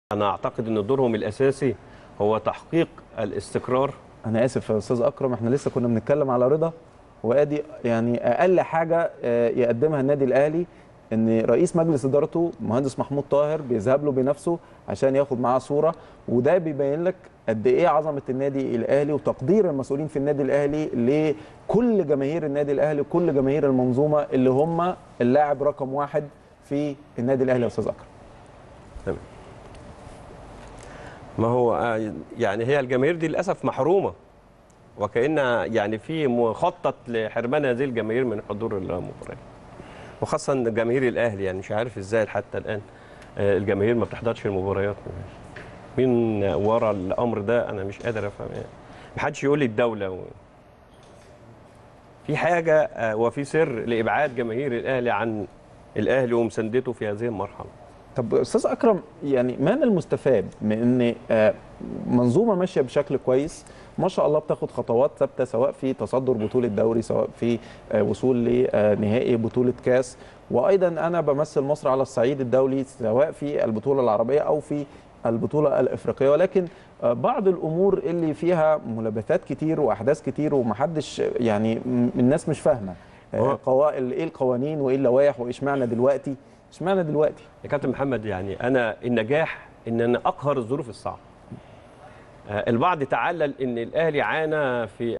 انا اعتقد ان دورهم الاساسي هو تحقيق الاستقرار انا اسف يا استاذ اكرم احنا لسه كنا بنتكلم على رضا وادي يعني اقل حاجه آه، يقدمها النادي الاهلي ان رئيس مجلس ادارته مهندس محمود طاهر بيذهب له بنفسه عشان ياخد معاه صوره وده بيبين لك قد ايه عظمه النادي الاهلي وتقدير المسؤولين في النادي الاهلي لكل جماهير النادي الاهلي وكل جماهير المنظومه اللي هم اللاعب رقم واحد في النادي الاهلي يا استاذ اكرم تمام ما هو آه، يعني هي الجماهير دي للاسف محرومه وكأن يعني في مخطط لحرمان هذه الجماهير من حضور المباريات وخاصه إن جماهير الاهلي يعني مش عارف ازاي حتى الان آه، الجماهير ما بتحضرش المباريات مين ورا الامر ده انا مش قادر افهم يعني محدش يقول لي الدوله و... في حاجه آه، وفي سر لابعاد جماهير الاهلي عن الاهلي ومساندته في هذه المرحله طب استاذ اكرم يعني ما المستفاد من ان آه، منظومه ماشيه بشكل كويس ما شاء الله بتاخد خطوات ثابته سواء في تصدر بطوله دوري سواء في آه، وصول لنهائي بطوله كاس وايضا انا بمثل مصر على الصعيد الدولي سواء في البطوله العربيه او في البطوله الافريقيه ولكن آه، بعض الامور اللي فيها ملابسات كتير واحداث كتير ومحدش يعني م- الناس مش فاهمه آه، هو- قوائل ايه القوانين وايه اللوائح وايش معنى دلوقتي اشمعنى دلوقتي يا كابتن محمد يعني انا النجاح ان انا اقهر الظروف الصعبه آه، البعض تعلل ان الاهلي عانى في